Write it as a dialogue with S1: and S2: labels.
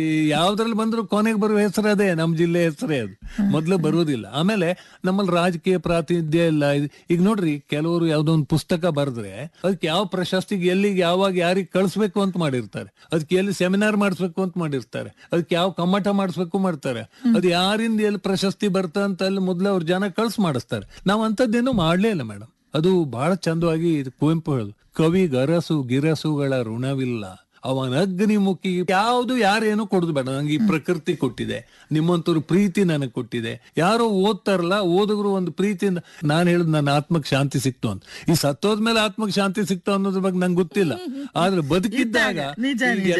S1: ಈ ಯಾವ್ದ್ರಲ್ಲಿ ಬಂದ್ರು ಕೊನೆಗೆ ಬರುವ ಹೆಸರು ಅದೇ ನಮ್ ಜಿಲ್ಲೆ ಹೆಸರೇ ಅದು ಮೊದ್ಲು ಬರುವುದಿಲ್ಲ ಆಮೇಲೆ ನಮ್ಮಲ್ಲಿ ರಾಜಕೀಯ ಪ್ರಾತಿನಿಧ್ಯ ಇಲ್ಲ ಇದು- ಈಗ ನೋಡ್ರಿ ಕೆಲವರು ಯಾವ್ದೋ ಒಂದು ಪುಸ್ತಕ ಬರೆದ್ರೆ ಅದಕ್ಕೆ ಯಾವ ಪ್ರಶಸ್ತಿಗೆ ಎಲ್ಲಿಗೆ ಯಾವಾಗ ಯಾರಿಗೆ ಕಳಿಸ್ಬೇಕು ಅಂತ ಮಾಡಿರ್ತಾರೆ ಅದಕ್ಕೆ ಎಲ್ಲಿ ಸೆಮಿನಾರ್ ಮಾಡಿಸ್ಬೇಕು ಅಂತ ಮಾಡಿರ್ತಾರೆ ಅದಕ್ಕೆ ಯಾವ ಕಮ್ಮಟ ಮಾಡಿಸ್ಬೇಕು ಮಾಡ್ತಾರೆ ಅದು ಯಾರಿಂದ ಎಲ್ಲಿ ಪ್ರಶಸ್ತಿ ಬರ್ತ ಅಂತ ಅಲ್ಲಿ ಮೊದ್ಲು ಅವ್ರ ಜನ ಕಳ್ಸಿ ಮಾಡಿಸ್ತಾರೆ ನಾವ್ ಅಂತದ್ದೇನು ಮಾಡ್ಲೇ ಇಲ್ಲ ಮೇಡಮ್ ಅದು ಬಹಳ ಚಂದವಾಗಿ ಇದು ಕುವೆಂಪು ಹೇಳುದು ಕವಿ ಗರಸು ಗಿರಸುಗಳ ಋಣವಿಲ್ಲ ಅವನ ಅಗ್ನಿಮುಖಿ ಯಾವುದು ಯಾರೇನು ಕೊಡುದು ಬೇಡ ನಂಗೆ ಈ ಪ್ರಕೃತಿ ಕೊಟ್ಟಿದೆ ನಿಮ್ಮಂತವ್ರು ಪ್ರೀತಿ ನನಗೆ ಕೊಟ್ಟಿದೆ ಯಾರೋ ಓದ್ತಾರಲ್ಲ ಓದಿದ್ರು ಒಂದು ಪ್ರೀತಿಯಿಂದ ನಾನು ಹೇಳುದು ನನ್ನ ಆತ್ಮಕ್ ಶಾಂತಿ ಸಿಕ್ತು ಅಂತ ಈ ಸತ್ತೋದ್ಮೇಲೆ ಆತ್ಮಕ್ ಶಾಂತಿ ಸಿಕ್ತು ಅನ್ನೋದ್ರ ಬಗ್ಗೆ ನಂಗೆ ಗೊತ್ತಿಲ್ಲ ಆದ್ರೆ ಬದುಕಿದ್ದಾಗ
S2: ನಿಜ,
S1: ಈಗ
S2: ನಿಜ.